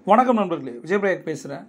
வணக்கம் நண்பர்களே விஜயபிரயாக் பேசுகிறேன்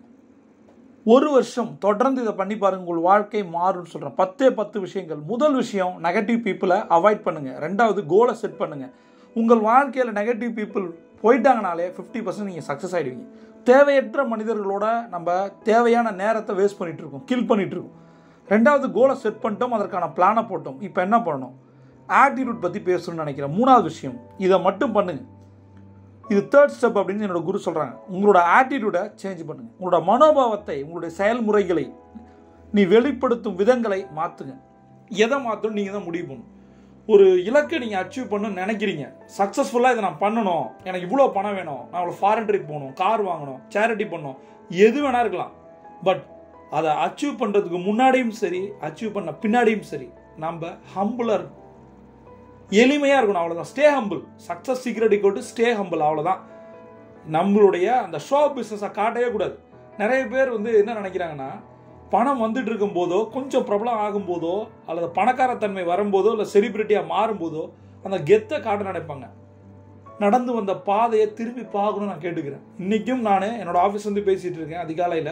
ஒரு வருஷம் தொடர்ந்து இதை பண்ணி பாருங்க உங்கள் வாழ்க்கை மாறும்னு சொல்கிறேன் பத்தே பத்து விஷயங்கள் முதல் விஷயம் நெகட்டிவ் பீப்புளை அவாய்ட் பண்ணுங்கள் ரெண்டாவது கோலை செட் பண்ணுங்கள் உங்கள் வாழ்க்கையில் நெகட்டிவ் பீப்புள் போயிட்டாங்கனாலே ஃபிஃப்டி பர்சன்ட் நீங்கள் சக்ஸஸ் ஆகிடுவீங்க தேவையற்ற மனிதர்களோட நம்ம தேவையான நேரத்தை வேஸ்ட் பண்ணிட்டு இருக்கோம் கில் பண்ணிட்டு இருக்கோம் ரெண்டாவது கோலை செட் பண்ணிட்டோம் அதற்கான பிளானை போட்டோம் இப்போ என்ன பண்ணணும் ஆட்டிடியூட் பற்றி பேசணும்னு நினைக்கிறேன் மூணாவது விஷயம் இதை மட்டும் பண்ணுங்க இது தேர்ட் ஸ்டெப் அப்படின்னு என்னோட குரு சொல்கிறாங்க உங்களோட ஆட்டிடியூடை சேஞ்ச் பண்ணுங்க உங்களோட மனோபாவத்தை உங்களுடைய செயல்முறைகளை நீ வெளிப்படுத்தும் விதங்களை மாற்றுங்க எதை மாற்றணும் நீங்கள் தான் முடிவு பண்ணணும் ஒரு இலக்கை நீங்கள் அச்சீவ் பண்ணணும்னு நினைக்கிறீங்க சக்ஸஸ்ஃபுல்லாக இதை நான் பண்ணணும் எனக்கு இவ்வளோ பணம் வேணும் நான் அவ்வளோ ஃபாரின் ட்ரிப் போகணும் கார் வாங்கணும் சேரிட்டி பண்ணணும் எது வேணா இருக்கலாம் பட் அதை அச்சீவ் பண்ணுறதுக்கு முன்னாடியும் சரி அச்சீவ் பண்ண பின்னாடியும் சரி நம்ம ஹம்புலர் எளிமையாக இருக்கணும் அவ்வளோதான் stay humble success secret equal stay humble அவ்வளோதான் நம்மளுடைய அந்த ஷோ பிஸ்னஸை காட்டவே கூடாது நிறைய பேர் வந்து என்ன நினைக்கிறாங்கன்னா பணம் வந்துட்டு இருக்கும் போதோ கொஞ்சம் பிரபலம் ஆகும்போதோ அல்லது பணக்காரத்தன்மை வரும்போதோ இல்லை செலிபிரிட்டியாக மாறும்போதோ அந்த கெத்தை காட்ட நினைப்பாங்க நடந்து வந்த பாதையை திரும்பி பார்க்கணும்னு நான் கேட்டுக்கிறேன் இன்றைக்கும் நான் என்னோட ஆஃபீஸ் வந்து பேசிகிட்டு இருக்கேன் அதிகாலையில்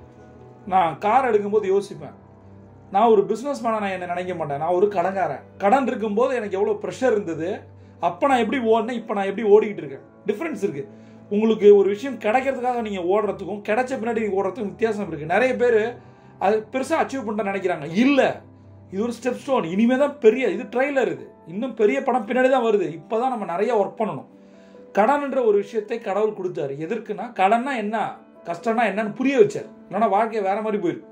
நான் கார் எடுக்கும்போது யோசிப்பேன் நான் ஒரு பிஸ்னஸ் மேனாக நான் என்ன நினைக்க மாட்டேன் நான் ஒரு கடன்காரன் கடன் இருக்கும்போது எனக்கு எவ்வளோ ப்ரெஷர் இருந்தது அப்போ நான் எப்படி ஓடினேன் இப்போ நான் எப்படி ஓடிக்கிட்டு இருக்கேன் டிஃப்ரென்ஸ் இருக்குது உங்களுக்கு ஒரு விஷயம் கிடைக்கிறதுக்காக நீங்கள் ஓடுறதுக்கும் கிடைச்ச பின்னாடி நீங்கள் ஓடுறதுக்கும் வித்தியாசம் இருக்குது நிறைய பேர் அது பெருசாக அச்சீவ் பண்ண நினைக்கிறாங்க இல்லை இது ஒரு ஸ்டெப் ஸ்டோன் இனிமே தான் பெரிய இது ட்ரைலர் இது இன்னும் பெரிய படம் பின்னாடி தான் வருது இப்போ தான் நம்ம நிறைய ஒர்க் பண்ணணும் கடன்ன்ற ஒரு விஷயத்தை கடவுள் கொடுத்தாரு எதற்குன்னா கடன்னா என்ன கஷ்டம்னா என்னன்னு புரிய வச்சார் இல்லைன்னா வாழ்க்கை வேற மாதிரி போயிருக்கு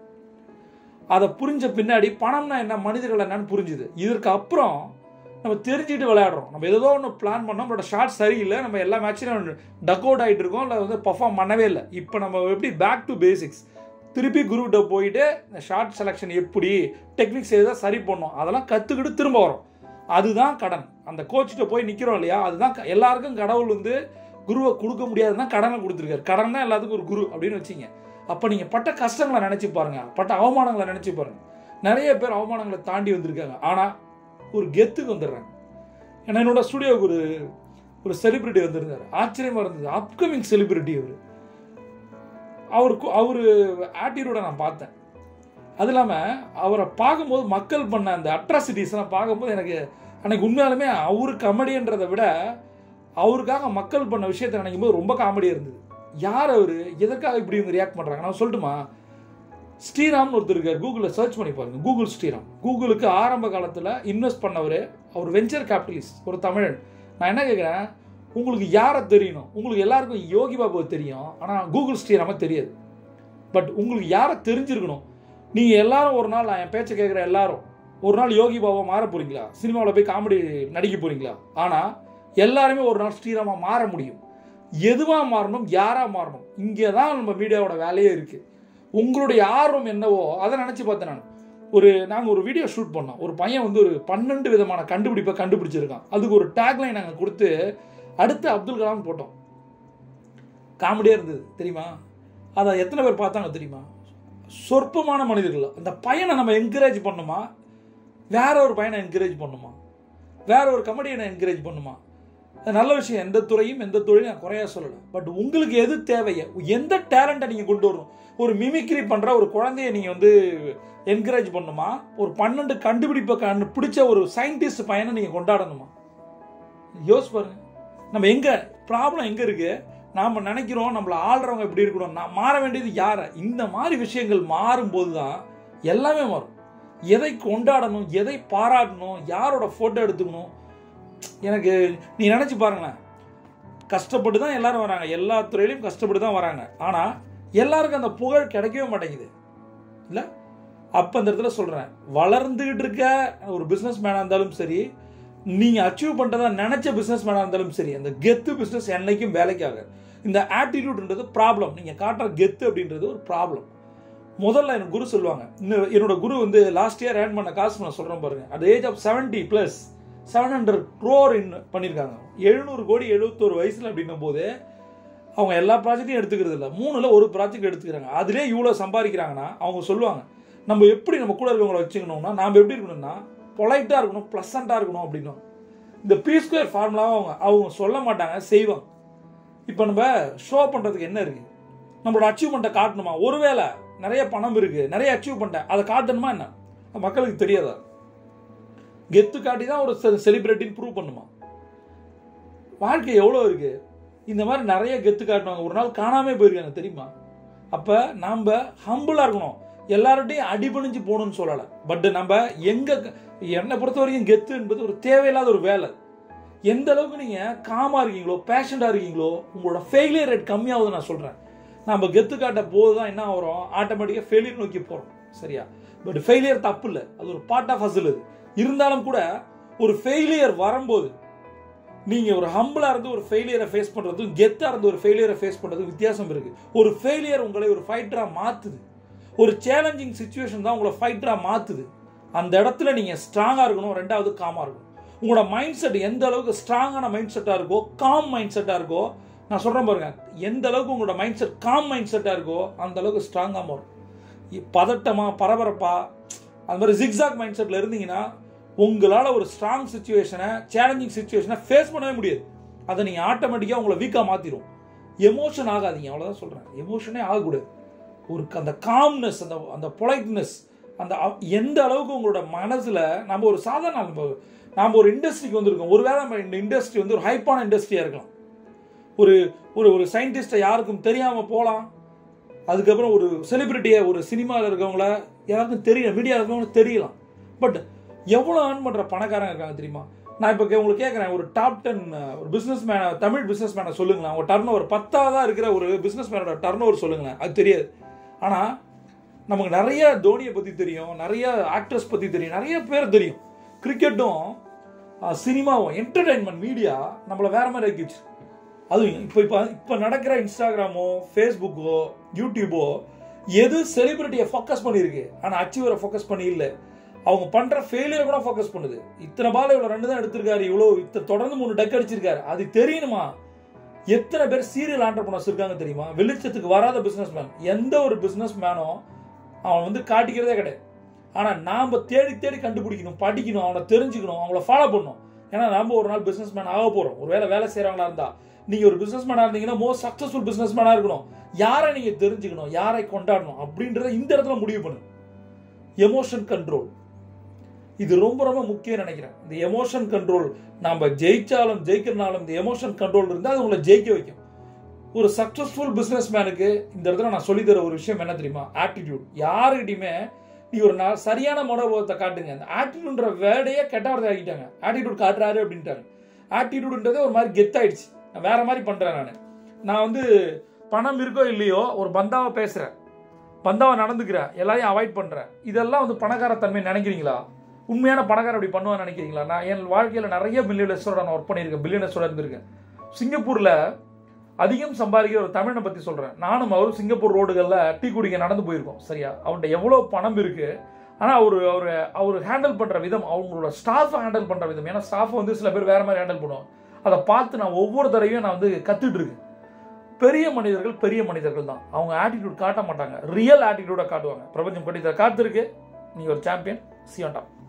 அதை புரிஞ்ச பின்னாடி பணம்னா என்ன மனிதர்கள் என்னன்னு புரிஞ்சுது இதற்கு அப்புறம் நம்ம தெரிஞ்சுட்டு விளையாடுறோம் நம்ம ஏதோ ஒன்று பிளான் பண்ணோம் நம்மளோட ஷார்ட் சரியில்லை நம்ம எல்லா மேட்ச்லையும் டக் அவுட் ஆகிட்டு இருக்கோம் இல்லை வந்து பர்ஃபார்ம் பண்ணவே இல்லை இப்போ நம்ம எப்படி பேக் டு பேசிக்ஸ் திருப்பி குருக்கிட்ட போயிட்டு இந்த ஷார்ட் செலெக்ஷன் எப்படி டெக்னிக்ஸ் எதாவது சரி பண்ணோம் அதெல்லாம் கற்றுக்கிட்டு திரும்ப வரோம் அதுதான் கடன் அந்த கோச்சிட்ட போய் நிற்கிறோம் இல்லையா அதுதான் க- எல்லாருக்கும் கடவுள் வந்து குருவை கொடுக்க முடியாதுன்னா கடனை கொடுத்துருக்காரு கடன் தான் எல்லாத்துக்கும் ஒரு குரு அப்படின்னு வச்சிங்க அப்போ நீங்கள் பட்ட கஷ்டங்களை நினச்சி பாருங்க பட்ட அவமானங்களை நினச்சி பாருங்க நிறைய பேர் அவமானங்களை தாண்டி வந்திருக்காங்க ஆனால் ஒரு கெத்துக்கு வந்துடுறாங்க ஏன்னா என்னோட ஸ்டுடியோவுக்கு ஒரு ஒரு செலிபிரிட்டி வந்திருந்தார் ஆச்சரியமாக இருந்தது அப்கமிங் செலிபிரிட்டி அவர் அவருக்கு அவர் ஆட்டிடியூடை நான் பார்த்தேன் அது இல்லாமல் அவரை பார்க்கும்போது மக்கள் பண்ண அந்த அட்ராசிட்டிஸ்லாம் பார்க்கும்போது எனக்கு அன்னைக்கு உண்மையாலுமே அவர் கமெடின்றதை விட அவருக்காக மக்கள் பண்ண விஷயத்தை நினைக்கும் போது ரொம்ப காமெடியாக இருந்தது யார் அவர் எதற்காக இப்படி இவங்க ரியாக்ட் பண்ணுறாங்க நான் சொல்லட்டுமா ஸ்ரீராம்னு ஒருத்தர் இருக்கார் கூகுளில் சர்ச் பண்ணி பாருங்க கூகுள் ஸ்ரீராம் கூகுளுக்கு ஆரம்ப காலத்தில் இன்வெஸ்ட் பண்ணவர் அவர் வெஞ்சர் கேபிட்டலிஸ்ட் ஒரு தமிழன் நான் என்ன கேட்குறேன் உங்களுக்கு யாரை தெரியணும் உங்களுக்கு எல்லாருக்கும் யோகி பாபுவை தெரியும் ஆனால் கூகுள் ஸ்ரீராம தெரியாது பட் உங்களுக்கு யாரை தெரிஞ்சிருக்கணும் நீங்கள் எல்லாரும் ஒரு நாள் நான் என் பேச்சை கேட்குற எல்லாரும் ஒரு நாள் யோகி பாபா மாற போறீங்களா சினிமாவில் போய் காமெடி நடிக்க போறீங்களா ஆனால் எல்லாருமே ஒரு நாள் ஸ்ரீராமா மாற முடியும் எதுவாக மாறணும் யாராக மாறணும் இங்கே தான் நம்ம மீடியாவோட வேலையே இருக்குது உங்களுடைய ஆர்வம் என்னவோ அதை நினச்சி பார்த்தேன் நான் ஒரு நாங்கள் ஒரு வீடியோ ஷூட் பண்ணோம் ஒரு பையன் வந்து ஒரு பன்னெண்டு விதமான கண்டுபிடிப்பை கண்டுபிடிச்சிருக்கான் அதுக்கு ஒரு டேக்லைன் நாங்கள் கொடுத்து அடுத்து அப்துல் கலாம் போட்டோம் காமெடியாக இருந்தது தெரியுமா அதை எத்தனை பேர் பார்த்தாங்க தெரியுமா சொற்பமான மனிதர்கள் அந்த பையனை நம்ம என்கரேஜ் பண்ணுமா வேற ஒரு பையனை என்கரேஜ் பண்ணுமா வேற ஒரு கமெடியனை என்கரேஜ் பண்ணுமா அது நல்ல விஷயம் எந்த துறையும் எந்த தொழிலும் நான் குறையா சொல்லலை பட் உங்களுக்கு எது தேவையோ எந்த டேலண்ட்டை நீங்கள் கொண்டு வரணும் ஒரு மிமிக்ரி பண்ணுற ஒரு குழந்தைய நீங்கள் வந்து என்கரேஜ் பண்ணுமா ஒரு பன்னெண்டு கண்டுபிடிப்பை கண்டு பிடிச்ச ஒரு சயின்டிஸ்ட் பையனை நீங்கள் கொண்டாடணுமா யோசிச்சு பாருங்க நம்ம எங்கே ப்ராப்ளம் எங்கே இருக்கு நாம் நினைக்கிறோம் நம்மளை ஆள்றவங்க எப்படி இருக்கணும் நான் மாற வேண்டியது யாரை இந்த மாதிரி விஷயங்கள் மாறும்போது தான் எல்லாமே மாறும் எதை கொண்டாடணும் எதை பாராட்டணும் யாரோட ஃபோட்டோ எடுத்துக்கணும் எனக்கு நீ நினச்சி பாருங்களேன் கஷ்டப்பட்டு தான் எல்லாரும் வராங்க எல்லா துறையிலையும் கஷ்டப்பட்டு தான் வராங்க ஆனால் எல்லாருக்கும் அந்த புகழ் கிடைக்கவே மாட்டேங்குது இல்லை அப்போ அந்த இடத்துல சொல்கிறேன் வளர்ந்துகிட்டு இருக்க ஒரு பிஸ்னஸ் மேனாக இருந்தாலும் சரி நீங்கள் அச்சீவ் பண்ணுறதா நினச்ச பிஸ்னஸ் மேனாக இருந்தாலும் சரி அந்த கெத்து பிஸ்னஸ் என்னைக்கும் வேலைக்காக இந்த ஆட்டிடியூட்ன்றது ப்ராப்ளம் நீங்கள் காட்டுற கெத்து அப்படின்றது ஒரு ப்ராப்ளம் முதல்ல எனக்கு குரு சொல்லுவாங்க இன்னும் என்னோட குரு வந்து லாஸ்ட் இயர் ஏர்ன் பண்ண காசு நான் சொல்கிறேன் பாருங்க at the age of seventy plus seven hundred crore in பண்ணியிருக்காங்க எழுநூறு கோடி எழுபத்தோரு வயசில் அப்படின்னும் போது அவங்க எல்லா ப்ராஜெக்ட்டையும் எடுத்துக்கிறது இல்லை மூணில் ஒரு ப்ராஜெக்ட் எடுத்துக்கிறாங்க அதிலே இவ்வளோ சம்பாதிக்கிறாங்கன்னா அவங்க சொல்லுவாங்க நம்ம எப்படி நம்ம கூட இருக்கவங்களை வச்சுக்கணும்னா நாம் எப்படி இருக்கணும்னா பொலைட்டாக இருக்கணும் ப்ளசண்ட்டாக இருக்கணும் அப்படின்னும் இந்த பி ஸ்கொயர் ஃபார்முலாவும் அவங்க அவங்க சொல்ல மாட்டாங்க செய்வாங்க இப்போ நம்ம ஷோ பண்ணுறதுக்கு என்ன இருக்குது நம்மளோட அச்சீவ்மெண்ட்டை காட்டணுமா ஒருவேளை நிறைய பணம் இருக்குது நிறைய அச்சீவ் பண்ணிட்டேன் அதை காட்டணுமா என்ன அது மக்களுக்கு தெரியாதா கெத்து காட்டி தான் ஒரு செலிபிரிட்டின்னு ப்ரூவ் பண்ணுமா வாழ்க்கை எவ்வளோ இருக்குது இந்த மாதிரி நிறைய கெத்து காட்டினவங்க ஒரு நாள் காணாமே போயிருக்காங்க தெரியுமா அப்போ நாம் ஹம்பிளாக இருக்கணும் எல்லார்ட்டையும் அடிபணிஞ்சு போகணும்னு சொல்லலை பட் நம்ம எங்கே என்னை பொறுத்த வரைக்கும் கெத்து என்பது ஒரு தேவையில்லாத ஒரு வேலை எந்த அளவுக்கு நீங்கள் காமாக இருக்கீங்களோ பேஷண்டாக இருக்கீங்களோ உங்களோட ஃபெயிலியர் ரேட் கம்மியாகுது நான் சொல்கிறேன் நம்ம கெத்து காட்ட போது தான் என்ன வரும் ஆட்டோமேட்டிக்காக ஃபெயிலியர் நோக்கி போகிறோம் சரியா பட் ஃபெயிலியர் தப்பு இல்லை அது ஒரு பார்ட் ஆஃப் ஹசில் இது இருந்தாலும் கூட ஒரு ஃபெயிலியர் வரும்போது நீங்கள் ஒரு ஹம்பிளாக இருந்து ஒரு ஃபெயிலியரை ஃபேஸ் பண்ணுறதும் கெத்தாக இருந்து ஒரு ஃபெயிலியரை ஃபேஸ் பண்ணுறதும் வித்தியாசம் இருக்குது ஒரு ஃபெயிலியர் உங்களை ஒரு ஃபைட்டராக மாற்றுது ஒரு சேலஞ்சிங் சுச்சுவேஷன் தான் உங்களை ஃபைட்டராக மாற்றுது அந்த இடத்துல நீங்கள் ஸ்ட்ராங்காக இருக்கணும் ரெண்டாவது காமாக இருக்கணும் உங்களோட மைண்ட் செட் எந்த அளவுக்கு ஸ்ட்ராங்கான மைண்ட் செட்டாக இருக்கோ காம் மைண்ட் செட்டாக இருக்கோ நான் சொல்கிறேன் பாருங்க எந்த அளவுக்கு உங்களோட மைண்ட் செட் காம் மைண்ட் செட்டாக இருக்கோ அந்த அளவுக்கு ஸ்ட்ராங்காக மாறும் பதட்டமா பரபரப்பா அது மாதிரி ஜிக்ஸாக் மைண்ட் செட்டில் இருந்தீங்கன்னா உங்களால் ஒரு ஸ்ட்ராங் சுச்சுவேஷனை சேலஞ்சிங் சுச்சுவேஷனை ஃபேஸ் பண்ணவே முடியாது அதை நீங்கள் ஆட்டோமேட்டிக்காக உங்களை வீக்காக மாற்றிடும் எமோஷன் ஆகாதீங்க அவ்வளோதான் சொல்கிறேன் எமோஷனே ஆகக்கூடாது ஒரு அந்த காம்னஸ் அந்த அந்த பொலைட்னஸ் அந்த எந்த அளவுக்கு உங்களோட மனசில் நம்ம ஒரு சாதாரண நம்ம நாம் ஒரு இண்டஸ்ட்ரிக்கு வந்திருக்கோம் ஒருவேளை நம்ம இந்த இண்டஸ்ட்ரி வந்து ஒரு ஹைப்பான இண்டஸ்ட்ரியாக இருக்கலாம் ஒரு ஒரு ஒரு சயின்டிஸ்ட்டை யாருக்கும் தெரியாமல் போகலாம் அதுக்கப்புறம் ஒரு செலிபிரிட்டியை ஒரு சினிமாவில் இருக்கவங்கள யாருக்கும் தெரியல மீடியா இருக்கவங்க தெரியலாம் பட் எவ்வளோ ஏர்ன் பண்ணுற பணக்காரங்க இருக்காங்க தெரியுமா நான் இப்போ உங்களுக்கு கேட்குறேன் ஒரு டாப் டென் ஒரு பிஸ்னஸ் மேனை தமிழ் பிஸ்னஸ் மேனை சொல்லுங்களேன் அவங்க டர்ன் ஓவர் பத்தாவதாக இருக்கிற ஒரு பிஸ்னஸ் மேனோட டர்ன் ஓவர் சொல்லுங்களேன் அது தெரியாது ஆனால் நமக்கு நிறைய தோனியை பற்றி தெரியும் நிறைய ஆக்ட்ரஸ் பற்றி தெரியும் நிறைய பேர் தெரியும் கிரிக்கெட்டும் சினிமாவும் என்டர்டைன்மெண்ட் மீடியா நம்மளை வேற மாதிரி ஆக்கிடுச்சு அதுவும் இப்போ இப்போ இப்போ நடக்கிற இன்ஸ்டாகிராமோ ஃபேஸ்புக்கோ யூடியூபோ எது செலிபிரிட்டியை ஃபோக்கஸ் பண்ணியிருக்கு ஆனால் அச்சீவரை ஃபோக்கஸ் பண்ணி இல்லை அவங்க பண்ணுற ஃபெயிலியரை கூட ஃபோக்கஸ் பண்ணுது இத்தனை பால் இவ்வளோ ரெண்டு தான் எடுத்திருக்காரு இவ்வளோ இத்த தொடர்ந்து மூணு டக் அடிச்சிருக்காரு அது தெரியணுமா எத்தனை பேர் சீரியல் ஆண்டர்பனர்ஸ் இருக்காங்க தெரியுமா வெளிச்சத்துக்கு வராத பிஸ்னஸ் மேன் எந்த ஒரு பிஸ்னஸ் மேனும் அவன் வந்து காட்டிக்கிறதே கிடையாது ஆனால் நாம் தேடி தேடி கண்டுபிடிக்கணும் படிக்கணும் அவனை தெரிஞ்சுக்கணும் அவங்கள ஃபாலோ பண்ணணும் ஏன்னா நம்ம ஒரு நாள் பிஸ்னஸ் மேன் ஆக போகிறோம் ஒரு வேலை வேலை செய்கிறவங்களா இருந்தா நீங்கள் ஒரு பிஸ்னஸ் மேனாக இருந்தீங்கன்னா மோஸ்ட் சக்ஸஸ்ஃபுல் பிஸ்னஸ் மேனாக இருக்கணும் யாரை நீங்கள் தெரிஞ்சுக்கணும் யாரை கொண்டாடணும் அப்படின்றத இந்த இடத்துல முடிவு பண்ணு எமோஷன் கண்ட்ரோல் இது ரொம்ப ரொம்ப முக்கியம் நினைக்கிறேன் இந்த எமோஷன் கண்ட்ரோல் நம்ம ஜெயிச்சாலும் ஜெயிக்கிறனாலும் இந்த எமோஷன் கண்ட்ரோல் இருந்தால் அது உங்களை ஜெயிக்க வைக்கும் ஒரு சக்ஸஸ்ஃபுல் பிஸ்னஸ் மேனுக்கு இந்த இடத்துல நான் சொல்லித்தர ஒரு விஷயம் என்ன தெரியுமா ஆட்டிடியூட் யாருக்கிட்டையுமே நீ ஒரு நான் சரியான மனோபாவத்தை காட்டுங்க அந்த ஆட்டிடியூட்ன்ற வேர்டையே கெட்ட வார்த்தை ஆக்கிட்டாங்க ஆட்டிடியூட் காட்டுறாரு அப்படின்ட்டாங்க ஆட்டிடியூடுன்றதே ஒரு மாதிரி கெத்தாயிடுச்சு நான் வேற மாதிரி பண்ணுறேன் நான் நான் வந்து பணம் இருக்கோ இல்லையோ ஒரு பந்தாவை பேசுகிறேன் பந்தாவை நடந்துக்கிறேன் எல்லாரையும் அவாய்ட் பண்ணுறேன் இதெல்லாம் வந்து பணக்காரத்தன்மை நினைக்கிறீங்களா உண்மையான பணக்காரர் அப்படி பண்ணுவான்னு நினைக்கிறீங்களா நான் என் வாழ்க்கையில் நிறைய மில்லியனர்ஸோட நான் ஒர்க் பண்ணியிருக்கேன் பில்லியனர்ஸோட இருந்திருக்கேன் சிங்கப்பூரில் அதிகம் சம்பாதிக்கிற ஒரு தமிழனை பற்றி சொல்கிறேன் நானும் அவரும் சிங்கப்பூர் ரோடுகளில் டீ குடிக்க நடந்து போயிருக்கோம் சரியா அவன்கிட்ட எவ்வளோ பணம் இருக்குது ஆனால் அவர் அவர் அவர் ஹேண்டில் பண்ணுற விதம் அவங்களோட ஸ்டாஃபை ஹேண்டில் பண்ணுற விதம் ஏன்னா ஸ்டாஃபை வந்து சில பேர் வேறு மாதிரி ஹேண்டில் பண்ணுவாங்க அதை பார்த்து நான் ஒவ்வொரு தடவையும் நான் வந்து கற்றுட்டு இருக்கேன் பெரிய மனிதர்கள் பெரிய மனிதர்கள் தான் அவங்க ஆட்டிடியூட் காட்ட மாட்டாங்க ரியல் ஆட்டிடியூடை காட்டுவாங்க பிரபஞ்சம் கட்டித்த காத்திருக்கு நீ ஒரு சாம்பியன் சியோண்டா